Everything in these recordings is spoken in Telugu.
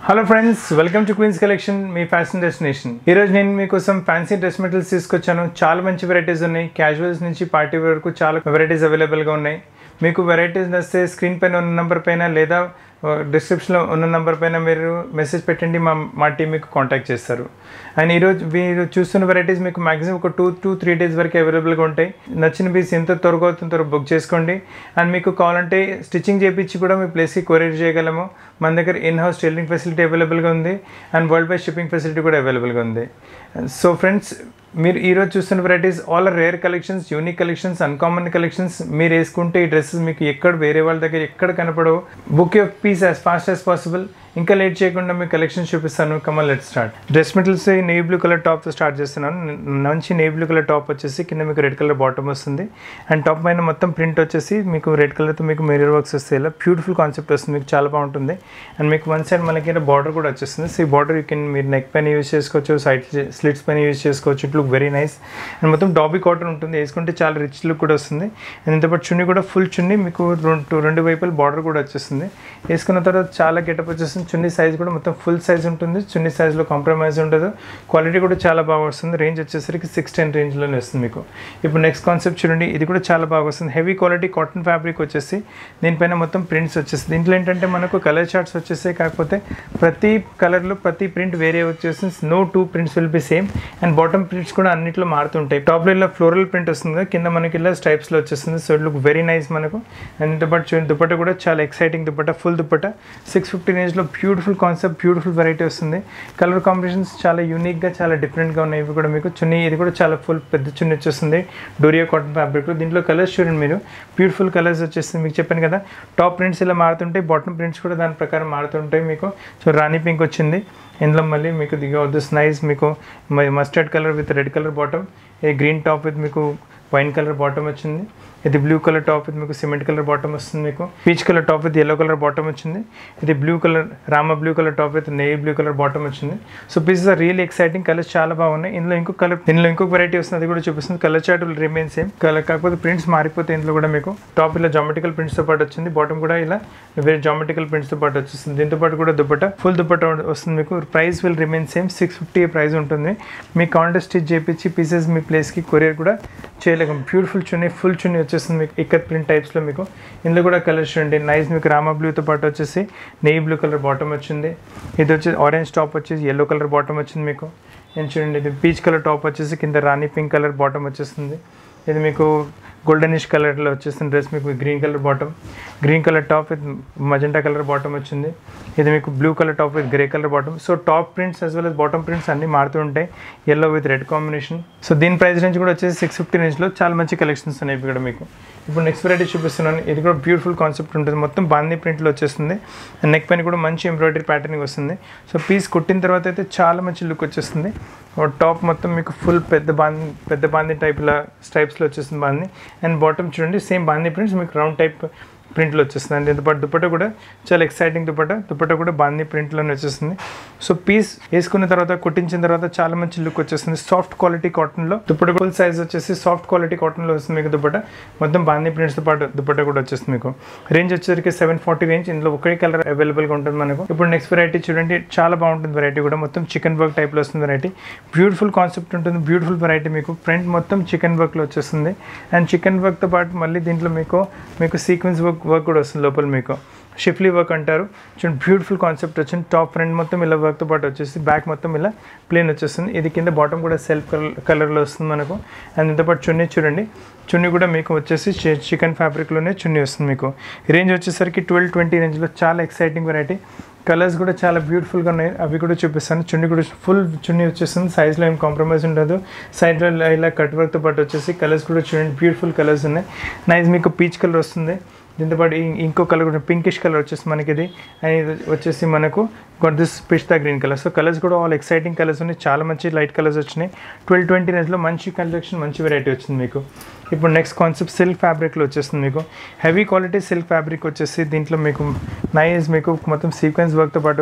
hello friends welcome to queens collection మీ ఫ్యాషన్ డెస్టినేషన్ ఈ రోజు నేను మీకోసం ఫ్యాన్సీ డ్రెస్ మెటీరియల్స్ తీసుకొచ్చాను చాలా మంచి వెరైటీస్ ఉన్నాయి క్యాజువల్స్ నుంచి పార్టీ వరకు చాలా వెరైటీస్ అవైలబుల్గా ఉన్నాయి మీకు వెరైటీస్ నచ్చితే స్క్రీన్ పైన ఉన్న నెంబర్ పైన లేదా డిస్క్రిప్షన్లో ఉన్న నెంబర్ పైన మీరు మెసేజ్ పెట్టండి మా మా టీం మీకు కాంటాక్ట్ చేస్తారు అండ్ ఈరోజు మీరు చూస్తున్న వెరైటీస్ మీకు మ్యాక్సిమం ఒక టూ టూ త్రీ డేస్ వరకు అవైలబుల్గా ఉంటాయి నచ్చిన పీస్ ఎంత త్వరగా అవుతుందో త్వరగా బుక్ చేసుకోండి అండ్ మీకు కావాలంటే స్టిచ్చింగ్ చేయించి కూడా మీ ప్లేస్కి కొరియర్ చేయగలము మన దగ్గర ఇన్ హౌస్ టైలరింగ్ ఫెసిలిటీ అవైలబుల్గా ఉంది and worldwide shipping facility కూడా అవైలబుల్గా ఉంది సో ఫ్రెండ్స్ మీరు ఈరోజు చూస్తున్న varieties all rare collections unique collections uncommon collections మీరు వేసుకుంటే ఈ డ్రెస్సెస్ మీకు ఎక్కడ వేరే వాళ్ళ దగ్గర ఎక్కడ కనపడవు బుక్ యొక్క piece as fast as possible ఇంకా లేట్ చేయకుండా మీకు కలెక్షన్ చూపిస్తాను కమల్ let start dress materials navy blue colour టాప్తో స్టార్ట్ చేస్తున్నాను మంచి నేవీ బ్లూ కలర్ టాప్ వచ్చేసి కింద మీకు రెడ్ కలర్ బాటమ్ వస్తుంది అండ్ టాప్ పైన మొత్తం ప్రింట్ వచ్చేసి మీకు రెడ్ కలర్తో మీకు మెరీర్ వర్క్స్ వస్తాయి ఇలా బ్యూటిఫుల్ కాన్సెప్ట్ వస్తుంది మీకు చాలా బాగుంటుంది అండ్ మీకు వన్ సైడ్ మనకి బార్డర్ కూడా వచ్చేస్తుంది సో ఈ బార్డర్ యూ కెన్ మీరు నెక్ పైన యూస్ చేసుకోవచ్చు సైడ్ స్లిట్స్ పైన యూస్ చేసుకోవచ్చు it look very nice and మొత్తం డాబీ కాటన్ ఉంటుంది వేసుకుంటే చాలా రిచ్ లుక్ కూడా వస్తుంది అండ్ ఇంతపాటు చున్నీ కూడా ఫుల్ చున్నీ మీకు రెండు రెండు వైపులు బార్డర్ కూడా వచ్చేస్తుంది వేసుకున్న తర్వాత చాలా గెటప్ వచ్చేస్తుంది చున్నీ సైజ్ కూడా మొత్తం ఫుల్ సైజ్ ఉంటుంది చున్నీ సైజ్లో కాంప్రమైజ్ ఉండదు క్వాలిటీ కూడా చాలా బాగా వస్తుంది రేంజ్ వచ్చేసరికి సిక్స్ టెన్ రేంజ్లోనే వస్తుంది మీకు ఇప్పుడు నెక్స్ట్ కాన్సెప్ట్ చూడండి ఇది కూడా చాలా బాగా వస్తుంది హెవీ క్వాలిటీ కాటన్ ఫ్యాబ్రిక్ వచ్చేసి దీనిపైన మొత్తం ప్రింట్స్ వచ్చేసి దీంట్లో ఏంటంటే మనకు కలర్ చార్ట్స్ వచ్చేసాయి కాకపోతే ప్రతి కలర్లో ప్రతి ప్రింట్ వేరే వచ్చేసి no two prints will be same and bottom prints కూడా అన్నిట్లో మారుతుంటాయి టాప్లో ఇలా ఫ్లోరల్ ప్రింట్ వస్తుంది కదా కింద మనకి ఇలా స్టైప్స్లో వచ్చేస్తుంది so it look very nice మనకు అండ్ ఇంత పాటు చూడండి దుపట్ట కూడా చాలా exciting dupatta full dupatta six fifty రేంజ్లో బ్యూటిఫుల్ కాన్సెప్ట్ బ్యూటిఫుల్ వెరైటీ వస్తుంది కలర్ కాంబినేషన్స్ చాలా యూనిక్గా చాలా డిఫరెంట్గా ఉన్నాయి ఇవి కూడా మీకు చున్నీ ఇది కూడా చాలా ఫుల్ పెద్ద చున్నీ వచ్చేస్తుంది డోరియా కాటన్ ఫ్యాబ్రిక్ దీంట్లో కలర్స్ చూడండి మీరు బ్యూటిఫుల్ కలర్స్ వచ్చేస్తుంది మీకు చెప్పాను కదా టాప్ ప్రింట్స్ ఇలా మారుతుంటాయి బాటమ్ ప్రింట్స్ కూడా దాని ప్రకారం మారుతుంటాయి మీకు సో రాణి పింక్ వచ్చింది ఇందులో మళ్ళీ మీకు దిగ దిస్ నైస్ మీకు mustard colour with red colour bottom ఇది గ్రీన్ టాప్ విత్ మీకు వైన్ కలర్ బాటమ్ వచ్చింది ఇది బ్లూ కలర్ టాప్ విత్ మీకు సిమెంట్ కలర్ బాటమ్ వస్తుంది మీకు peach colour top with yellow colour bottom వచ్చింది ఇది blue colour Rama blue colour top with navy blue colour bottom వచ్చింది so pieces are real exciting colours చాలా బాగున్నాయి ఇందులో ఇంకొక కలర్ ఇందులో ఇంకొక వెరైటీ వస్తుంది అది కూడా చూపిస్తుంది colour chart will remain same colour కాకపోతే ప్రింట్స్ మారిపోతే ఇందులో కూడా మీకు టాప్ ఇలా జామెటికల్ ప్రింట్స్తో పాటు వచ్చింది బాటమ్ కూడా ఇలా వేరే జామెటికల్ ప్రింట్స్తో పాటు వచ్చేస్తుంది దీంతో పాటు కూడా దుప్పట ఫుల్ దుప్పట వస్తుంది మీకు price will remain same six fifty price ఉంటుంది మీ కౌంటర్ స్టిచ్ చేయించి పీసెస్ మీ ప్లేస్కి కొరియర్ కూడా చేయలేము బ్యూటిఫుల్ చున్నీ ఫుల్ చున్నీ వచ్చేస్తుంది మీకు ఇక్కత్ ప్రింట్ టైప్స్లో మీకు ఇందులో కూడా కలర్స్ చూడండి నైస్ మీకు రామా బ్లూతో పాటు వచ్చేసి నెయ్యి బ్లూ కలర్ బాటమ్ వచ్చింది ఇది వచ్చేసి ఆరెంజ్ టాప్ వచ్చేసి ఎల్లో కలర్ బాటమ్ వచ్చింది మీకు నేను చూడండి ఇది పీచ్ కలర్ టాప్ వచ్చేసి కింద రాణి పింక్ కలర్ బాటమ్ వచ్చేస్తుంది ఇది మీకు గోల్డెనిష్ కలర్లో వచ్చేసిన డ్రెస్ మీకు green colour bottom green colour top with magenta colour bottom వచ్చింది ఇది మీకు blue colour top with grey colour bottom so top prints as well as bottom prints అన్నీ మారుతూ ఉంటాయి yellow with red combination so దీని ప్రైస్ రేంజ్ కూడా వచ్చేసి సిక్స్ ఫిఫ్టీ రేంజ్లో చాలా మంచి కలెక్షన్స్ ఉన్నాయి ఇక్కడ మీకు ఇప్పుడు నెక్స్ట్ వెరైటీ చూపిస్తున్నాను ఇది కూడా బ్యూటిఫుల్ కాన్సెప్ట్ ఉంటుంది మొత్తం బాందీ ప్రింట్లో వచ్చేస్తుంది నెక్ పైన కూడా మంచి ఎంబ్రాయిడరీ ప్యాటర్నింగ్ వస్తుంది సో పీస్ కుట్టిన తర్వాత అయితే చాలా మంచి లుక్ వచ్చేస్తుంది టాప్ మొత్తం మీకు ఫుల్ పెద్ద బాంది పెద్ద బాందీ టైప్లో స్టైప్స్లో వచ్చేస్తుంది బాందీ అండ్ బాటమ్ చూడండి సేమ్ బాందీ ప్రింట్స్ మీకు రౌండ్ టైప్ ప్రింట్లో వచ్చేస్తుంది అండ్ దీంతో పాటు దుపట్ట కూడా చాలా ఎక్సైటింగ్ దుపట్ట దుపట్ట కూడా బాందీ ప్రింట్లోనే వచ్చేస్తుంది సో పీస్ వేసుకున్న తర్వాత కుట్టించిన తర్వాత చాలా మంచి లుక్ వచ్చేస్తుంది సాఫ్ట్ క్వాలిటీ కాటన్లో దుపట్ట ఫుల్ సైజ్ వచ్చేసి సాఫ్ట్ క్వాలిటీ కాటన్లో వస్తుంది మీకు దుపట్ట మొత్తం బాందీ ప్రింట్స్తో పాటు దుపట్ట కూడా వచ్చేస్తుంది మీకు రేంజ్ వచ్చేసరికి సెవెన్ ఫార్టీ రేంజ్ ఇందులో ఒకే కలర్ అవైలబుల్గా ఉంటుంది మనకు ఇప్పుడు నెక్స్ట్ వెరైటీ చూడండి చాలా బాగుంటుంది వెరైటీ కూడా మొత్తం చికెన్ వర్క్ టైప్లో వస్తుంది వెరైటీ బ్యూటిఫుల్ కాన్సెప్ట్ ఉంటుంది బ్యూటిఫుల్ వెరైటీ మీకు ఫ్రంట్ మొత్తం చికెన్ వర్క్లో వచ్చేస్తుంది అండ్ చికెన్ వర్క్తో పాటు మళ్ళీ దీంట్లో మీకు మీకు సీక్వెన్స్ వర్క్ వర్క్ కూడా వస్తుంది లోపల మీకు షిఫ్లీ వర్క్ అంటారు చూడండి బ్యూటిఫుల్ కాన్సెప్ట్ వచ్చింది టాప్ ఫ్రంట్ మొత్తం ఇలా వర్క్తో పాటు వచ్చేసి బ్యాక్ మొత్తం ఇలా ప్లేన్ వచ్చేస్తుంది ఇది కింద బాటమ్ కూడా సెల్ఫ్ కలర్ కలర్లో వస్తుంది మనకు అండ్ ఇంత పాటు చున్నీ చూడండి చున్నీ కూడా మీకు వచ్చేసి చికెన్ ఫ్యాబ్రిక్లోనే చున్నీ వస్తుంది మీకు రేంజ్ వచ్చేసరికి ట్వెల్వ్ ట్వంటీ రేంజ్లో చాలా ఎక్సైటింగ్ వెరైటీ కలర్స్ కూడా చాలా బ్యూటిఫుల్గా ఉన్నాయి అవి కూడా చూపిస్తాను చున్నీ కూడా ఫుల్ చున్నీ వచ్చేస్తుంది సైజ్లో ఏం కాంప్రమైజ్ ఉండదు సైడ్లో ఇలా కట్ వర్క్తో పాటు వచ్చేసి కలర్స్ కూడా చూడండి బ్యూటిఫుల్ కలర్స్ ఉన్నాయి నైస్ మీకు పీచ్ కలర్ వస్తుంది దీంతో పాటు ఇంకో కలర్ కూడా పింకిష్ కలర్ వచ్చేసి మనకి ఇది అండ్ ఇది వచ్చేసి మనకు this pista green colour so colours కూడా ఆల్ ఎక్సైటింగ్ కలర్స్ ఉన్నాయి చాలా మంచి లైట్ కలర్స్ వచ్చినాయి ట్వెల్వ్ ట్వంటీ రేంజ్లో మంచి కలెక్షన్ మంచి వెరైటీ వచ్చింది మీకు ఇప్పుడు నెక్స్ట్ కాన్సెప్ట్ సిల్క్ ఫ్యాబ్రిక్లో వచ్చేస్తుంది మీకు హెవీ క్వాలిటీ సిల్క్ ఫ్యాబ్రిక్ వచ్చేసి దీంట్లో మీకు నైస్ మీకు మొత్తం సీక్వెన్స్ వర్క్తో పాటు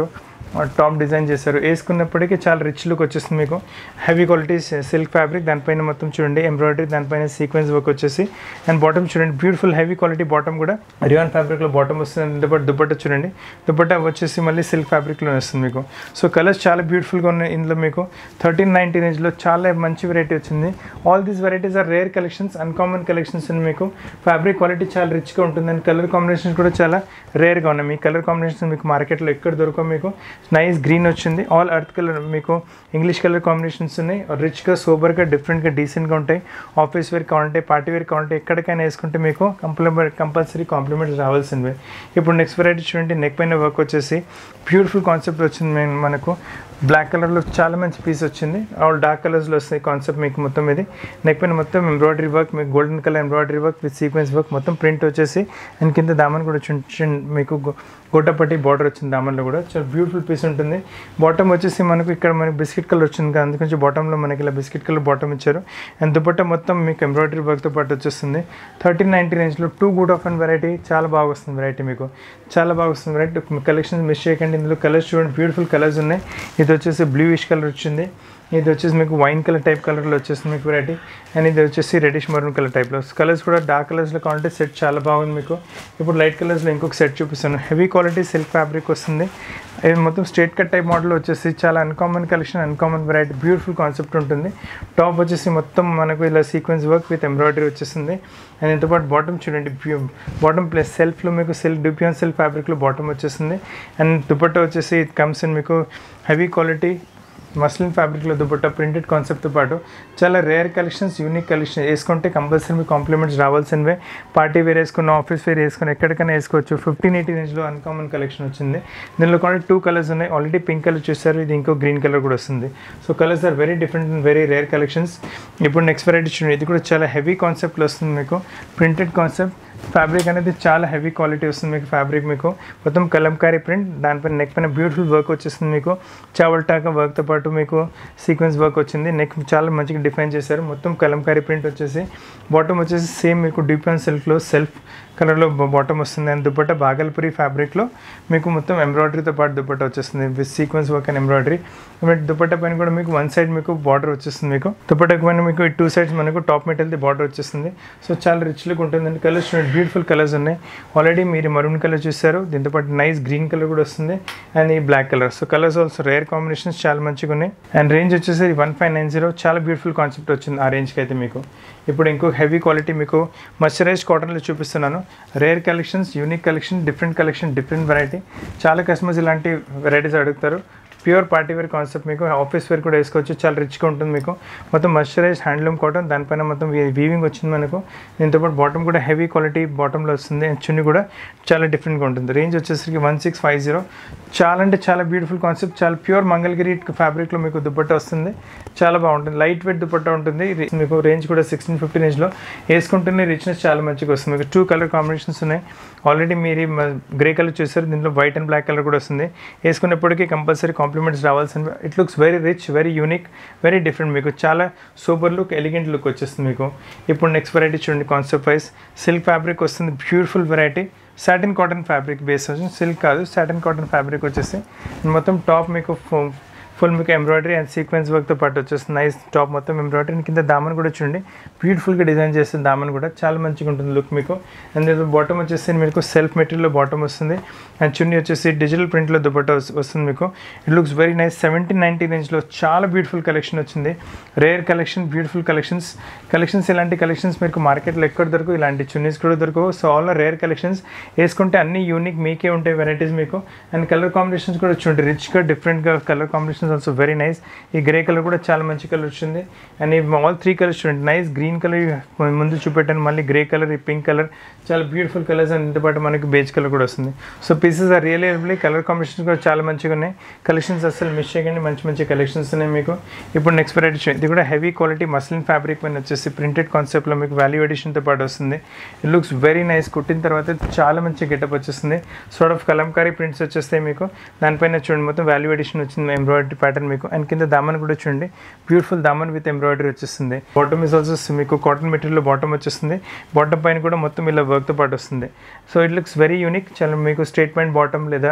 టాప్ డిజైన్ చేశారు వేసుకున్నప్పటికీ చాలా రిచ్ లుక్ వచ్చేస్తుంది మీకు హెవీ క్వాలిటీ సిల్క్ ఫ్యాబ్రిక్ దానిపైన మొత్తం చూడండి ఎంబ్రాయిడరీ దానిపైన సీక్వెన్స్ వర్క్ వచ్చేసి అండ్ బాటమ్ చూడండి బ్యూటిఫుల్ హెవీ క్వాలిటీ బాటమ్ కూడా రియాన్ ఫ్యాబ్రిక్లో బాటమ్ వస్తుంది దాంతోపాటు దుపట్టా చూడండి దుపట్టా వచ్చేసి మళ్ళీ సిల్క్ ఫ్యాబ్రిక్లో వస్తుంది మీకు సో కలర్స్ చాలా బ్యూటిఫుల్గా ఉన్నాయి ఇందులో మీకు థర్టీన్ నైన్టీ రేంజ్లో చాలా మంచి వెరైటీ వచ్చింది all these varieties are rare collections uncommon collections అని మీకు ఫ్యాబ్రిక్ క్వాలిటీ చాలా రిచ్గా ఉంటుంది అండ్ కలర్ కాంబినేషన్స్ కూడా చాలా రేర్గా ఉన్నాయి మీ కలర్ కాంబినేషన్స్ మీకు మార్కెట్లో ఎక్కడ దొరకవు మీకు నైస్ గ్రీన్ వచ్చింది ఆల్ అర్త్ కలర్ మీకు ఇంగ్లీష్ కలర్ కాంబినేషన్స్ ఉన్నాయి రిచ్గా సూపర్గా డిఫరెంట్గా డీసెంట్గా ఉంటాయి ఆఫీస్ వేర్ కావాలంటే పార్టీ వేర్ కావాలంటే ఎక్కడికైనా వేసుకుంటే మీకు కంప్లిమెంట్ కంపల్సరీ కాంప్లిమెంట్స్ రావాల్సిందే ఇప్పుడు నెక్స్ట్ వెరైటీ చూడండి నెక్ పైన వర్క్ వచ్చేసి బ్యూటిఫుల్ కాన్సెప్ట్ వచ్చింది మేము మనకు బ్లాక్ కలర్లో చాలా మంచి పీస్ వచ్చింది ఆల్ డార్క్ కలర్స్లో వస్తాయి కాన్సెప్ట్ మీకు మొత్తం ఇది నెక్ పైన మొత్తం ఎంబ్రాయిడరీ వర్క్ మీకు golden colour embroidery work with sequence work మొత్తం ప్రింట్ వచ్చేసి అండ్ కింద దామన్ కూడా చిన్న చిన్న మీకు గో- గోటపట్టి బార్డర్ వచ్చింది దామన్లో కూడా చాలా బ్యూటిఫుల్ పీస్ ఉంటుంది బాటమ్ వచ్చేసి మనకు ఇక్కడ మనకి బిస్కెట్ కలర్ వచ్చింది కదా అందుకని బాటంలో మనకి ఇలా బిస్కెట్ కలర్ బాటమ్ ఇచ్చారు అండ్ దుపట్టా మొత్తం మీకు ఎంబ్రాయిడరీ వర్క్తో పాటు వచ్చేస్తుంది థర్టీన్ నైంటీ రేంజ్లో too good of and variety చాలా బాగా వస్తుంది వెరైటీ మీకు చాలా బాగా వస్తుంది వెరైటీ కలెక్షన్స్ మిస్ చేయకండి ఇందులో కలర్స్ చూడండి బ్యూటిఫుల్ కలర్స్ ఉన్నాయి ఇది వచ్చేసి బ్లూయిష్ కలర్ వచ్చింది ఇది వచ్చేసి మీకు వైన్ కలర్ టైప్ కలర్లో వచ్చేస్తుంది మీకు వెరైటీ అండ్ ఇది వచ్చేసి రెడిష్ మరూన్ కలర్ టైప్లో కలర్స్ కూడా డార్క్ కలర్స్లో కావాలంటే సెట్ చాలా బాగుంది మీకు ఇప్పుడు లైట్ కలర్స్లో ఇంకొక సెట్ చూపిస్తాను హెవీ క్వాలిటీ సిల్క్ ఫ్యాబ్రిక్ వస్తుంది ఇది మొత్తం స్ట్రేట్ కట్ టైప్ మోడల్ వచ్చేసి చాలా uncommon collection uncommon variety beautiful concept ఉంటుంది టాప్ వచ్చేసి మొత్తం మనకు ఇలా సీక్వెన్స్ వర్క్ విత్ ఎంబ్రాయిడరీ వచ్చేస్తుంది అండ్ ఇంతో పాటు బాటమ్ చూడండి బాటమ్ ప్లస్ సెల్ఫ్లో మీకు సిల్క్ డిపియన్ సిల్క్ ఫ్యాబ్రిక్లో బాటమ్ వచ్చేస్తుంది అండ్ దుపట్టా వచ్చేసి ఇట్ కమ్స్ ఇన్ మీకు హెవీ క్వాలిటీ మస్లిన్ ఫ్యాబ్రిక్లో దుపట్టా ప్రింటెడ్ కాన్సెప్ట్తో పాటు చాలా రేర్ కలెక్షన్స్ యూనిక్ కలెక్షన్ వేసుకుంటే కంపల్సరీ మీకు కాంప్లిమెంట్స్ రావాల్సినవే పార్టీ వేర్ వేసుకున్న ఆఫీస్ వేర్ వేసుకుని ఎక్కడికైనా వేసుకోవచ్చు ఫిఫ్టీన్ ఎయిటీ రేంజ్లో అన్కామన్ కలెక్షన్ వచ్చింది దీనిలో కూడా టూ కలర్స్ ఉన్నాయి ఆల్రెడీ పింక్ కలర్ చూసారు ఇది ఇంకో గ్రీన్ కలర్ కూడా వస్తుంది so colours are very different and very rare collections ఇప్పుడు నెక్స్ట్ వెరైటీ చూడండి ఇది కూడా చాలా హెవీ కాన్సెప్ట్లో వస్తుంది మీకు ప్రింటెడ్ కాన్సెప్ట్ ఫ్యాబ్రిక్ అనేది చాలా హెవీ క్వాలిటీ వస్తుంది మీకు ఫ్యాబ్రిక్ మీకు మొత్తం కలంకారీ ప్రింట్ దానిపైన నెక్ పైన బ్యూటిఫుల్ వర్క్ వచ్చేస్తుంది మీకు చావల్ టాకా వర్క్తో పాటు మీకు సీక్వెన్స్ వర్క్ వచ్చింది నెక్ చాలా మంచిగా డిఫైన్ చేశారు మొత్తం కలంకారీ ప్రింట్ వచ్చేసి బాటమ్ వచ్చేసి సేమ్ మీకు డిపెన్ సిల్క్లో సెల్ఫ్ కలర్లో బాటమ్ వస్తుంది అండ్ దుపట్టా బాగల్పురి ఫ్యాబ్రిక్లో మీకు మొత్తం ఎంబ్రాయిడరీతో పాటు దుపట్టా వచ్చేస్తుంది with sequence work and embroidery dupatta పైన కూడా మీకు వన్ సైడ్ మీకు బార్డర్ వచ్చేస్తుంది మీకు దుపట్టా పైన మీకు టూ సైడ్స్ మనకు టాప్ మెటల్ది బార్డర్ వచ్చేస్తుంది సో చాలా రిచ్ లుక్ ఉంటుంది అండ్ కలర్స్ చూడండి బ్యూటిఫుల్ కలర్స్ ఉన్నాయి ఆల్రెడీ మీరు మరూన్ కలర్ చూస్తారు దీంతో పాటు నైస్ గ్రీన్ కలర్ కూడా వస్తుంది అండ్ ఈ black colour so colours also rare combinations చాలా మంచిగా ఉన్నాయి అండ్ రేంజ్ వచ్చేసి వన్ ఫైవ్ నైన్ జీరో చాలా బ్యూటిఫుల్ కాన్సెప్ట్ వచ్చింది ఆ రేంజ్కి అయితే మీకు ఇప్పుడు ఇంకో హెవీ క్వాలిటీ మీకు మర్చరైజ్ కాటన్లో చూపిస్తున్నాను rare collections unique collection different collection different variety చాలా కస్టమర్స్ ఇలాంటి వెరైటీస్ అడుగుతారు ప్యూర్ పార్టీ వేర్ కాన్సెప్ట్ మీకు ఆఫీస్ వేర్ కూడా వేసుకోవచ్చు చాలా రిచ్గా ఉంటుంది మీకు మొత్తం మర్చరైజ్ హ్యాండ్లూమ్ కాటన్ దానిపైన మొత్తం వీవింగ్ వచ్చింది మనకు దీంతో పాటు బాటమ్ కూడా హెవీ క్వాలిటీ బాటంలో వస్తుంది And చున్నీ కూడా చాలా డిఫరెంట్గా ఉంటుంది రేంజ్ వచ్చేసరికి వన్ సిక్స్ ఫైవ్ జీరో చాలా అంటే చాలా బ్యూటిఫుల్ కాన్సెప్ట్ చాలా ప్యూర్ మంగళగిరి ఫ్యాబ్రిక్లో మీకు దుపట్టా వస్తుంది చాలా బాగుంటుంది లైట్ వెయిట్ దుపట్టా ఉంటుంది ఇది మీకు రేంజ్ కూడా సిక్స్టీన్ ఫిఫ్టీ రేంజ్లో వేసుకుంటేనే రిచ్నెస్ చాలా మంచిగా వస్తుంది మీకు టూ కలర్ కాంబినేషన్స్ ఉన్నాయి ఆల్రెడీ మీరు గ్రే కలర్ చూసారు దీంట్లో వైట్ అండ్ బ్లాక్ కలర్ కూడా వస్తుంది వేసుకున్నప్పటికీ కంపల్సరీ కాంప్లిమెంట్స్ రావాల్సిన it looks very rich very unique very different మీకు చాలా సూపర్ లుక్ ఎలిగెంట్ లుక్ వచ్చేస్తుంది మీకు ఇప్పుడు నెక్స్ట్ వెరైటీ చూడండి కాన్సెప్ట్ వైస్ సిల్క్ ఫ్యాబ్రిక్ వస్తుంది beautiful variety satin cotton fabric base వచ్చింది సిల్క్ కాదు సాటిన్ కాటన్ ఫ్యాబ్రిక్ వచ్చేసి మొత్తం టాప్ మీకు ఫుల్ మీకు ఎంబ్రాయిడరీ అండ్ సీక్వెన్స్ వర్క్తో పాటు వచ్చేస్తుంది నైస్ టాప్ మొత్తం ఎంబ్రాయిడరీ అండ్ కింద దామన్ కూడా చూడండి బ్యూటిఫుల్గా డిజైన్ చేస్తుంది దామన్ కూడా చాలా మంచిగా ఉంటుంది లుక్ మీకు అండ్ ఇది బాటమ్ వచ్చేసి మీకు సెల్ఫ్ మెటీరియల్లో బాటమ్ వస్తుంది అండ్ చున్నీ వచ్చేసి డిజిటల్ ప్రింట్లో దుపట్టా వస్- వస్తుంది మీకు it looks very nice seventeen ninety రేంజ్లో చాలా బ్యూటిఫుల్ కలెక్షన్ వచ్చింది rare collection beautiful collections collections ఇలాంటి కలెక్షన్స్ మీకు మార్కెట్లో ఎక్కడ దొరకవు ఇలాంటి చున్నీస్ కూడా దొరకవు సో ఆల్ రేర్ కలెక్షన్స్ వేసుకుంటే అన్ని యూనిక్ మీకే ఉంటాయి వెరైటీస్ మీకు అండ్ కలర్ కాంబినేషన్స్ కూడా చూడండి రిచ్గా డిఫరెంట్గా colour combinations also very nice ఈ గ్రే కలర్ కూడా చాలా మంచి కలర్ వచ్చింది అండ్ ఈ ఆల్ త్రీ కలర్స్ చూడండి నైస్ గ్రీన్ కలర్ ముందు చూపెట్టాను మళ్ళీ గ్రే కలర్ ఈ పింక్ కలర్ చాలా బ్యూటిఫుల్ కలర్స్ అండ్ ఇంతో పాటు మనకి బేజ్ కలర్ కూడా వస్తుంది so pieces are real available colour combinations కూడా చాలా మంచిగా ఉన్నాయి కలెక్షన్స్ అసలు మిస్ చేయకండి మంచి మంచి కలెక్షన్స్ ఉన్నాయి మీకు ఇప్పుడు నెక్స్ట్ వెరైటీ చూడండి ఇది కూడా హెవీ క్వాలిటీ మస్లిన్ ఫ్యాబ్రిక్ పైన వచ్చేసి ప్రింటెడ్ కాన్సెప్ట్లో మీకు వాల్యూ ఎడిషన్తో పాటు వస్తుంది ఇట్ లుక్స్ వెరీ నైస్ కుట్టిన తర్వాత చాలా మంచి గెటప్ వచ్చేస్తుంది సార్ట్ ఆఫ్ కలంకారీ ప్రింట్స్ వచ్చేస్తాయి మీకు దానిపైన చూడండి మొత్తం వాల్యూ ఎడిషన్ వచ్చింది ఎంబ్రాయిడరీ ప్యాటర్న్ మీకు అండ్ కింద దామన్ కూడా చూడండి బ్యూటిఫుల్ దామన్ విత్ ఎంబ్రాయిడరీ వచ్చేస్తుంది బాటమ్ ఇస్ ఆల్సో మీకు కాటన్ మెటీరియల్ బాటమ్ వచ్చేస్తుంది బాటమ్ పైన కూడా మొత్తం ఇలా వర్క్తో పాటు వస్తుంది so it looks very unique చాలా మీకు స్ట్రేట్ పాయింట్ బాటమ్ లేదా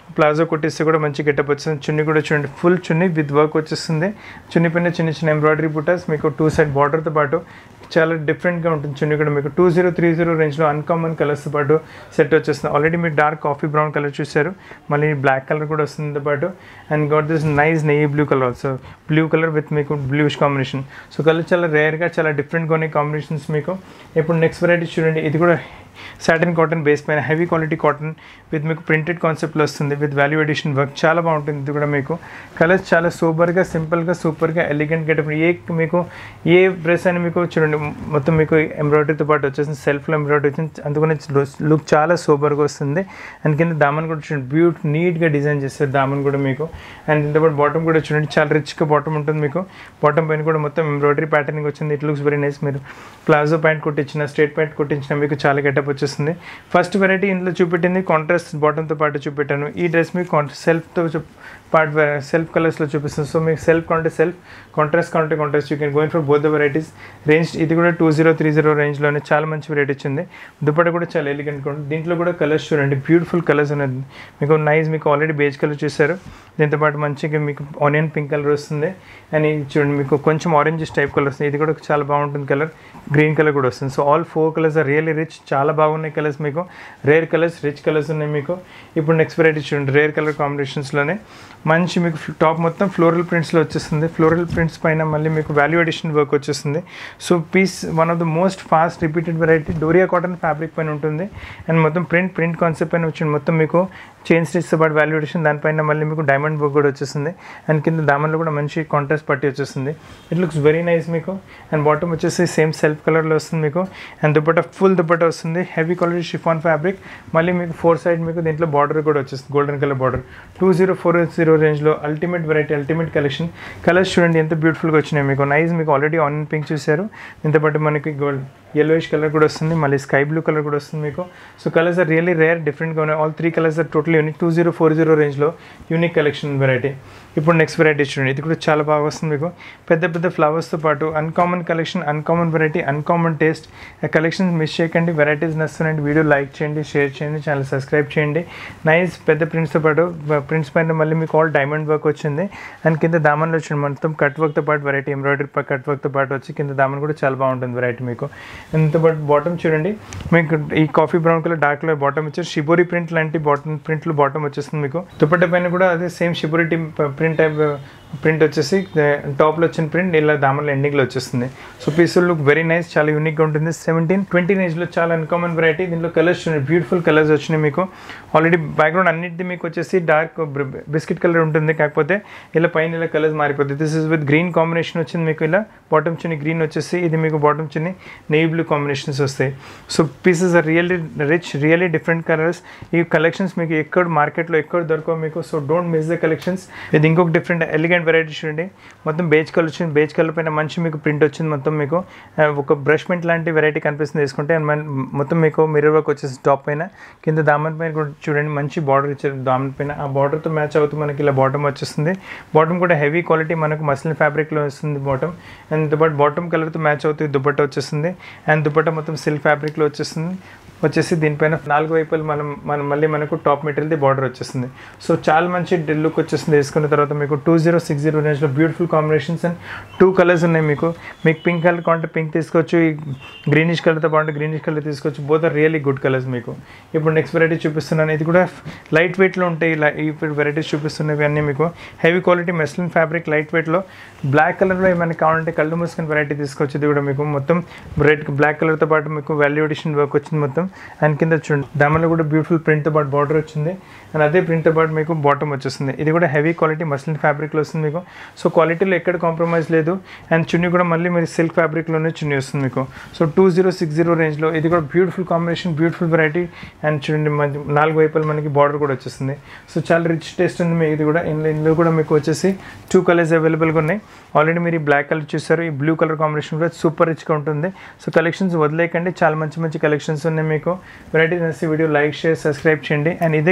ప్లాజో కొట్టేస్తే కూడా మంచి గెటప్ వచ్చింది చున్నీ కూడా చూడండి ఫుల్ చున్నీ విత్ వర్క్ వచ్చేస్తుంది చున్నీ పైన చిన్న చిన్న ఎంబ్రాయిడరీ బుటాస్ మీకు టూ సైడ్ బార్డర్తో పాటు చాలా డిఫరెంట్గా ఉంటుంది చున్నీ కూడా మీకు టూ జీరో త్రీ జీరో రేంజ్లో అన్కామన్ కలర్స్తో పాటు సెట్ వచ్చేస్తుంది ఆల్రెడీ మీరు డార్క్ కాఫీ బ్రౌన్ కలర్ చూశారు మళ్ళీ బ్లాక్ కలర్ కూడా వస్తుంది పాటు and got this nice navy blue colour also blue colour with మీకు బ్లూష్ కాంబినేషన్ సో కలర్ చాలా రేర్గా చాలా డిఫరెంట్గా ఉన్నాయి కాంబినేషన్స్ మీకు ఇప్పుడు నెక్స్ట్ వెరైటీ చూడండి ఇది కూడా సాటిన్ కాటన్ బేస్ పైన హెవీ క్వాలిటీ కాటన్ విత్ మీకు ప్రింటెడ్ కాన్సెప్ట్లో వస్తుంది విత్ వాల్యూ ఎడిషన్ వర్క్ చాలా బాగుంటుంది ఇది కూడా మీకు కలర్స్ చాలా సూపర్గా సింపుల్గా సూపర్గా ఎలిగెంట్ గెటప్ ఏ మీకు ఏ డ్రెస్ అని మీకు చూడండి మొత్తం మీకు ఎంబ్రాయిడరీతో పాటు వచ్చేసింది సెల్ఫ్లో ఎంబ్రాయిడరీ వచ్చింది అందుకని లుక్ చాలా సూపర్గా వస్తుంది అండ్ కింద దామన్ కూడా చూడండి బ్యూట్ నీట్గా డిజైన్ చేస్తారు దామన్ కూడా మీకు అండ్ దీంతో పాటు బాటమ్ కూడా చూడండి చాలా రిచ్గా బాటమ్ ఉంటుంది మీకు బాటమ్ పైన కూడా మొత్తం ఎంబ్రాయిడరీ ప్యాటర్నింగ్ వచ్చింది ఇట్ లుక్స్ వెరీ నైస్ మీరు ప్లాజో ప్యాంట్ కుట్టించిన స్ట్రేట్ ప్యాంట్ కుట్టించిన మీకు చాలా గెటప్ వచ్చేస్తుంది ఫస్ట్ వెరైటీ ఇందులో చూపెట్టింది కాంట్రాస్ట్ బాటంతో పాటు చూపెట్టాను ఈ డ్రెస్ మీకు కాంట్రాస్ట్ సెల్ఫ్తో పార్ట్ సెల్ఫ్ కలర్స్లో చూపిస్తుంది సో మీకు సెల్ఫ్ కాంటే సెల్ఫ్ కాంట్రాస్ట్ కాంటే contrast you can go in for both the varieties range ఇది కూడా టూ జీరో త్రీ జీరో రేంజ్లోనే చాలా మంచి వెరైటీ వచ్చింది దుప్పట కూడా చాలా ఎలిగెంట్గా ఉంటుంది దీంట్లో కూడా కలర్స్ చూడండి బ్యూటిఫుల్ కలర్స్ ఉన్నది మీకు నైస్ మీకు ఆల్రెడీ బేజ్ కలర్ చూసారు దీంతో పాటు మంచిగా మీకు ఆనియన్ పింక్ కలర్ వస్తుంది అండ్ ఇది చూడండి మీకు కొంచెం ఆరెంజ్ టైప్ కలర్ వస్తుంది ఇది కూడా చాలా బాగుంటుంది కలర్ గ్రీన్ కలర్ కూడా వస్తుంది so all four colours are really rich చాలా బాగున్నాయి కలర్స్ మీకు రేర్ కలర్స్ రిచ్ కలర్స్ ఉన్నాయి మీకు ఇప్పుడు నెక్స్ట్ వెరైటీ చూడండి రేర్ కలర్ కాంబినేషన్స్లోనే మంచి మీకు టాప్ మొత్తం ఫ్లోరల్ ప్రింట్స్లో వచ్చేస్తుంది ఫ్లోరల్ ప్రింట్స్ పైన మళ్ళీ మీకు వాల్యూ ఎడిషన్ వర్క్ వచ్చేస్తుంది so piece one of the most fast repeated variety doria cotton fabric పైన ఉంటుంది అండ్ మొత్తం ప్రింట్ ప్రింట్ కాన్సెప్ట్ పైన వచ్చింది మొత్తం మీకు చైన్ స్టిచ్తో పాటు వాల్యూ ఎడిషన్ దానిపైన మళ్ళీ మీకు డైమండ్ వర్క్ కూడా వచ్చేస్తుంది అండ్ కింద దామన్లో కూడా మంచి కాంట్రాస్ట్ పట్టి వచ్చేస్తుంది ఇట్ లుక్స్ వెరీ నైస్ మీకు అండ్ బాటమ్ వచ్చేసి సేమ్ సెల్ఫ్ కలర్లో వస్తుంది మీకు అండ్ దుపట్ట ఫుల్ దుపట్ట వస్తుంది హెవీ క్వాలిటీ షిఫాన్ ఫ్యాబ్రిక్ మళ్ళీ మీకు ఫోర్ సైడ్ మీకు దీంట్లో బార్డర్ కూడా వచ్చేస్తుంది golden colour border two zero four zero రేంజ్లో ultimate variety ultimate collection colours చూడండి ఎంత బ్యూటిఫుల్గా వచ్చినాయి మీకు నైస్ మీకు ఆల్రెడీ ఆనియన్ పింక్ చూశారు దీంతో పాటు మనకి గోల్డ్ yellowish కలర్ కూడా వస్తుంది మళ్ళీ స్కై బ్లూ కలర్ కూడా వస్తుంది మీకు so colours are really rare డిఫరెంట్గా ఉన్నాయి all three colours are total unique two zero four zero రేంజ్లో యూనిక్ కలెక్షన్ వెరైటీ ఇప్పుడు నెక్స్ట్ వెరైటీ చూడండి ఇది కూడా చాలా బాగా వస్తుంది మీకు పెద్ద పెద్ద ఫ్లవర్స్తో పాటు uncommon collection uncommon variety uncommon taste collections miss చేయకండి వెరైటీస్ నస్తున్నాయండి వీడియో లైక్ చేయండి షేర్ చేయండి ఛానల్ సబ్స్క్రైబ్ చేయండి నైస్ పెద్ద ప్రింట్స్తో పాటు ప్రింట్స్ పైన మళ్ళీ మీకు ఆల్ డైమండ్ వర్క్ వచ్చింది అండ్ కింద దామన్లో వచ్చింది మొత్తం కట్ వర్క్తో పాటు వెరైటీ ఎంబ్రాయిడరీ కట్ వర్క్తో పాటు వచ్చి కింద దామన్ కూడా చాలా బాగుంటుంది వెరైటీ మీకు ఇంత బట్ బాటమ్ చూడండి మీకు ఈ coffee brown colour dark colour bottom వచ్చేసి షిబోరి ప్రింట్ లాంటి బాటమ్ ప్రింట్లు బాటమ్ వచ్చేస్తుంది మీకు దుపట్ట పైన కూడా అదే same shibori print type print వచ్చేసి టాప్లో వచ్చిన ప్రింట్ ఇలా దామన్లో ఎండింగ్లో వచ్చేస్తుంది so pieces look very nice చాలా యూనిక్గా ఉంటుంది సెవెంటీన్ ట్వంటీ రేంజ్లో చాలా అన్కామన్ వెరైటీ దీంట్లో కలర్స్ చూడండి బ్యూటిఫుల్ కలర్స్ వచ్చినాయి మీకు ఆల్రెడీ బ్యాక్గ్రౌండ్ అన్నిటిది మీకు వచ్చేసి డార్క్ బిస్కెట్ కలర్ ఉంటుంది కాకపోతే ఇలా పైన ఇలా కలర్స్ మారిపోతుంది this is with green combination వచ్చింది మీకు ఇలా బాటమ్ చిన్ని గ్రీన్ వచ్చేసి ఇది మీకు బాటమ్ చిన్ని నెయ్యి బ్లూ కాంబినేషన్స్ వస్తాయి so pieces are really rich really different colours ఈ కలెక్షన్స్ మీకు ఎక్కడ మార్కెట్లో ఎక్కడ దొరకవు మీకు so don't miss the collections ఇది ఇంకొక డిఫరెంట్ ఎలిగెంట్ వెరైటీ చూడండి మొత్తం బేజ్ కలర్ వచ్చింది బేజ్ కలర్ పైన మంచి మీకు ప్రింట్ వచ్చింది మొత్తం మీకు ఆ, ఒక బ్రష్ పెయింట్ లాంటి వెరైటీ కనిపిస్తుంది తీసుకుంటే and మన- మొత్తం మీకు మిర్రర్ వర్క్ వచ్చేసి టాప్ పైన కింద దామన్ పైన కూడా చూడండి మంచి బార్డర్ ఇచ్చారు దామన్ పైన ఆ బార్డర్తో మ్యాచ్ అవుతూ మనకి ఇలా బాటమ్ వచ్చేస్తుంది బాటమ్ కూడా హెవీ క్వాలిటీ మనకు మస్లిన్ ఫ్యాబ్రిక్లో వస్తుంది బాటమ్ అండ్ బట్ బాటమ్ కలర్తో మ్యాచ్ అవుతుంది దుపట్ట వచ్చేస్తుంది అండ్ దుపట్ట మొత్తం సిల్క్ ఫ్యాబ్రిక్లో వచ్చేస్తుంది వచ్చేసి దీనిపైన నాలుగు వైపులు మనం మనం మళ్ళీ మనకు టాప్ మెటీరియల్ది బార్డర్ వచ్చేస్తుంది సో చాలా మంచి లుక్ వచ్చేస్తుంది వేసుకున్న తర్వాత మీకు టూ జీరో సిక్స్ జీరో రేంజ్లో beautiful combinations and two colours ఉన్నాయి మీకు మీకు పింక్ కలర్ కావాలంటే పింక్ తీసుకోవచ్చు ఈ గ్రీనిష్ కలర్తో బాగుంటే గ్రీనిష్ కలర్ తీసుకోవచ్చు both are really good colours మీకు ఇప్పుడు నెక్స్ట్ వెరైటీ చూపిస్తున్నాను ఇది కూడా లైట్ వెయిట్లో ఉంటాయి ఇలా ఈ వెరైటీస్ చూపిస్తున్నవి అన్నీ మీకు heavy quality muslin fabric light వెయిట్లో బ్లాక్ కలర్లో ఏమైనా కావాలంటే కళ్ళు మూసుకుని వెరైటీ తీసుకోవచ్చు ఇది కూడా మీకు మొత్తం రెడ్ బ్లాక్ కలర్తో పాటు మీకు వాల్యూ ఎడిషన్ వర్క్ వచ్చింది మొత్తం అండ్ కింద చూడండి దామలో కూడా బ్యూటిఫుల్ ప్రింట్తో పాటు బార్డర్ వచ్చింది అండ్ అదే ప్రింట్తో పాటు మీకు బాటమ్ వచ్చేస్తుంది ఇది కూడా హెవీ క్వాలిటీ మస్లిన్ ఫ్యాబ్రిక్లో వస్తుంది మీకు సో క్వాలిటీలో ఎక్కడ కాంప్రమైజ్ లేదు అండ్ చున్నీ కూడా మళ్ళీ మీరు సిల్క్ ఫ్యాబ్రిక్లోనే చున్నీ వస్తుంది మీకు so two zero six zero రేంజ్లో ఇది కూడా beautiful combination beautiful variety and చూడండి మంచి నాలుగు వైపులు మనకి బార్డర్ కూడా వచ్చేస్తుంది సో చాలా రిచ్ టేస్ట్ ఉంది మీకు ఇది కూడా ఇందులో ఇందులో కూడా మీకు వచ్చేసి టూ కలర్స్ అవైలబుల్గా ఉన్నాయి ఆల్రెడీ మీరు ఈ బ్లాక్ కలర్ చూసారు ఈ బ్లూ కలర్ కాంబినేషన్ కూడా సూపర్ రిచ్గా ఉంటుంది సో కలెక్షన్స్ వదిలేకండి చాలా మంచి మంచి కలెక్షన్స్ ఉన్నాయి మీకు వెరైటీ నచ్చి వీడియో లైక్ షేర్ సబ్స్క్రైబ్ చేయండి అండ్ ఇదే కాన్సెప్ట్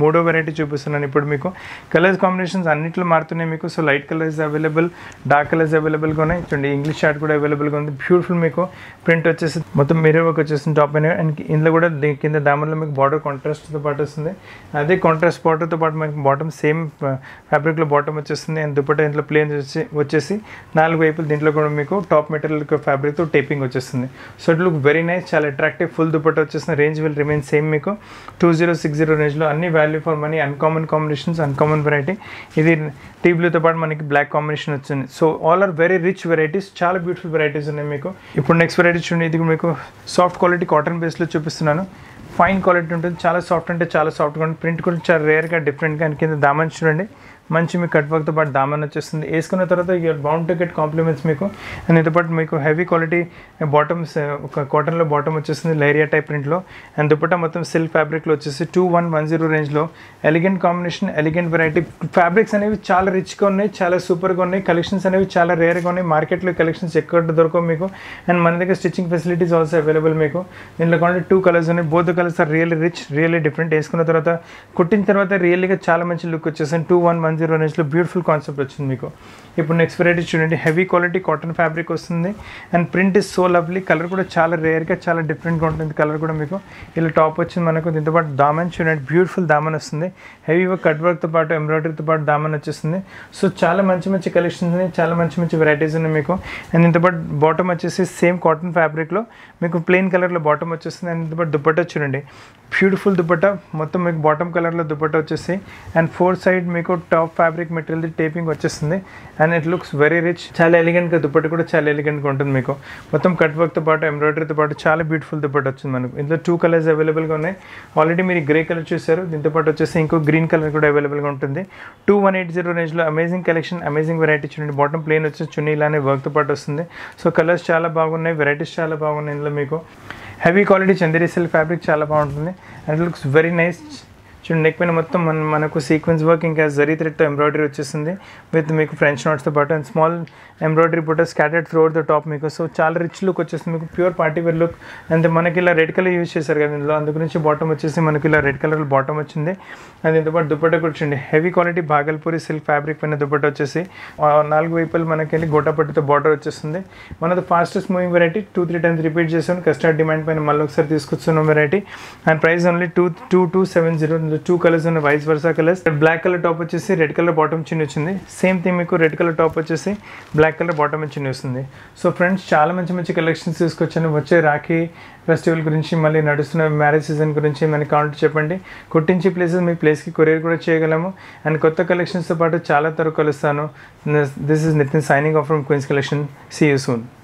మూడో వెరైటీ చూపిస్తున్నాను ఇప్పుడు మీకు కలర్స్ కాంబినేషన్స్ అన్నిట్లో మారుతున్నాయి మీకు so light colours available dark colours అవైలబుల్గా ఉన్నాయి చూడండి ఇంగ్లీష్ షార్ట్ కూడా అవైలబుల్గా ఉంది బ్యూటిఫుల్ మీకు ప్రింట్ వచ్చేసి మొత్తం మిర్రర్ వర్క్ వచ్చేసింది టాప్ అయినా అండ్ ఇందులో కూడా దీని కింద దామన్లో మీకు బార్డర్ కాంట్రాస్ట్తో పాటు వస్తుంది అదే కాంట్రాస్ట్ బార్డర్తో పాటు మనకి బాటమ్ సేమ్ ఫ్యాబ్రిక్లో బాటమ్ వచ్చేస్తుంది అండ్ దుపట్టా ఇంట్లో ప్లేన్ వచ్చి వచ్చేసి నాలుగు వైపులు దీంట్లో కూడా మీకు టాప్ మెటీరియల్ ఫ్యాబ్రిక్తో టేపింగ్ వచ్చేస్తుంది so it look very nice చాలా అట్రాక్టివ్ ఫుల్ దుపట్టా వచ్చేసిన రేంజ్ విల్ రిమైన్ సేమ్ మీకు టూ జీరో సిక్స్ జీరో రేంజ్లో అన్ని value for money uncommon combinations uncommon variety ఇది టీ బ్లూతో పాటు మనకి బ్లాక్ కాంబినేషన్ వచ్చింది so all are very rich varieties చాలా బ్యూటిఫుల్ వెరైటీస్ ఉన్నాయి మీకు ఇప్పుడు నెక్స్ట్ వెరైటీ చూడండి ఇది మీకు సాఫ్ట్ క్వాలిటీ కాటన్ బేస్లో చూపిస్తున్నాను ఫైన్ క్వాలిటీ ఉంటుంది చాలా సాఫ్ట్ అంటే చాలా సాఫ్ట్గా ఉంటుంది ప్రింట్ కూడా చాలా రేర్గా డిఫరెంట్గా అండ్ కింద దామన్ చూడండి మంచి మీకు కట్ వర్క్తో పాటు దామన్ వచ్చేస్తుంది వేసుకున్న తర్వాత you're bound to get compliments మీకు అండ్ దీంతో పాటు మీకు హెవీ క్వాలిటీ బాటమ్స్ ఒక కాటన్లో బాటమ్ వచ్చేస్తుంది లైరియా టైప్ ప్రింట్లో అండ్ దుపట్టా మొత్తం సిల్క్ ఫ్యాబ్రిక్లో వచ్చేసి టూ వన్ వన్ జీరో రేంజ్లో elegant combination elegant variety fabrics అనేవి చాలా రిచ్గా ఉన్నాయి చాలా సూపర్గా ఉన్నాయి కలెక్షన్స్ అనేవి చాలా రేర్గా ఉన్నాయి మార్కెట్లో కలెక్షన్స్ ఎక్కడ దొరకవు మీకు అండ్ మన దగ్గర స్టిచ్చింగ్ ఫెసిలిటీస్ ఆల్సో అవైలబుల్ మీకు దీంట్లో కావాలంటే టూ కలర్స్ ఉన్నాయి both colours are really rich really different వేసుకున్న తర్వాత కుట్టిన తర్వాత రియల్లీగా చాలా మంచి లుక్ వచ్చేసింది టూ వన్ వన్ జీరో రేంజ్లో బ్యూటిఫుల్ కాన్సెప్ట్ వచ్చింది మీకు ఇప్పుడు నెక్స్ట్ వెరైటీ చూడండి హెవీ క్వాలిటీ కాటన్ ఫ్యాబ్రిక్ వస్తుంది and print is so lovely colour కూడా చాలా రేర్గా చాలా డిఫరెంట్గా ఉంటుంది కలర్ కూడా మీకు ఇలా టాప్ వచ్చింది మనకు దీంతో పాటు దామన్ చూడండి బ్యూటిఫుల్ దామన్ వస్తుంది హెవీ కట్ వర్క్తో పాటు ఎంబ్రాయిడరీతో పాటు దామన్ వచ్చేస్తుంది సో చాలా మంచి మంచి కలెక్షన్స్ ఉన్నాయి చాలా మంచి మంచి వెరైటీస్ ఉన్నాయి మీకు అండ్ దీంతో పాటు బాటమ్ వచ్చేసి సేమ్ కాటన్ ఫ్యాబ్రిక్లో మీకు ప్లెయిన్ కలర్లో బాటమ్ వచ్చేస్తుంది అండ్ దీంతో పాటు దుపట్టా చూడండి బ్యూటిఫుల్ దుపట్టా మొత్తం మీకు బాటమ్ కలర్లో దుపట్టా వచ్చేసి అండ్ ఫోర్ సైడ్ మీకు టాప్ ఫ్యాబ్రిక్ మెటీరియల్ టేపింగ్ వచ్చేస్తుంది and it looks very rich చాలా ఎలిగెంట్గా దుపట్ట కూడా చాలా ఎలిగెంట్గా ఉంటుంది మీకు మొత్తం కట్ వర్క్తో పాటు ఎంబ్రాయిడరీతో పాటు చాలా బ్యూటిఫుల్ దుపట్ట వచ్చింది మనకు ఇందులో టూ కలర్స్ అవైలబుల్గా ఉన్నాయి ఆల్రెడీ మీరు గ్రే కలర్ చూసారు దీంతో పాటు వచ్చేసి ఇంకో గ్రీన్ కలర్ కూడా అవైలబుల్గా ఉంటుంది టూ వన్ ఎయిట్ జీరో రేంజ్లో అమేజింగ్ కలెక్షన్ అమేజింగ్ వెరైటీ చూడండి బాటమ్ ప్లేన్ వచ్చేసి చున్నీ ఇలానే వర్క్తో పాటు వస్తుంది సో కలర్స్ చాలా బాగున్నాయి వెరైటీస్ చాలా బాగున్నాయి ఇందులో మీకు heavy quality Chanderi silk fabric చాలా బాగుంటుంది అండ్ లుక్స్ వెరీ నైస్ చూడండి నెక్ పైన మొత్తం మన మనకు సీక్వెన్స్ వర్క్ ఇంకా జరీ థ్రెడ్తో ఎంబ్రాయిడరీ వచ్చేసింది విత్ మీకు ఫ్రెంచ్ నోట్స్తో పాటు అండ్ స్మాల్ ఎంబ్రాయిడరీ పుట్ట స్కాటర్డ్ త్రూ ద టాప్ మీకు సో చాలా రిచ్ లుక్ వచ్చేస్తుంది మీకు pure party wear look and మనకి ఇలా రెడ్ కలర్ యూజ్ చేశారు కదా ఇందులో అందు గురించి బాటమ్ వచ్చేసి మనకి ఇలా రెడ్ కలర్ బాటమ్ వచ్చింది అండ్ దీంతో పాటు దుపట్ట కూర్చోండి heavy quality Bhagalpuri silk fabric పైన దుపట్ట వచ్చేసి ఆ, నాలుగు వైపులు మనకి వెళ్ళి గోటాపట్టుతో బార్డర్ వచ్చేస్తుంది one of the fastest moving variety two three times repeat చేసాను కస్టమర్ డిమాండ్ పైన మళ్ళీ ఒకసారి తీసుకొస్తున్నాం variety and price only two two two seven zero two colours ఉన్నాయి vice versa colours black colour top వచ్చేసి రెడ్ కలర్ బాటమ్ చిన్న వచ్చింది సేమ్ థింగ్ మీకు రెడ్ కలర్ టాప్ వచ్చేసి బ్లాక్ కలర్ బాటమ్ చిన్న వస్తుంది సో ఫ్రెండ్స్ చాలా మంచి మంచి కలెక్షన్స్ తీసుకొచ్చాను వచ్చే రాఖీ ఫెస్టివల్ గురించి మళ్ళీ నడుస్తున్న మ్యారేజ్ సీజన్ గురించి మనకి కావాలంటే చెప్పండి కుట్టించి ప్లేసెస్ మీ ప్లేస్కి కొరియర్ కూడా చేయగలము అండ్ కొత్త కలెక్షన్స్తో పాటు చాలా తరకు కలుస్తాను this is Nitin signing off from Queen's Collection see you soon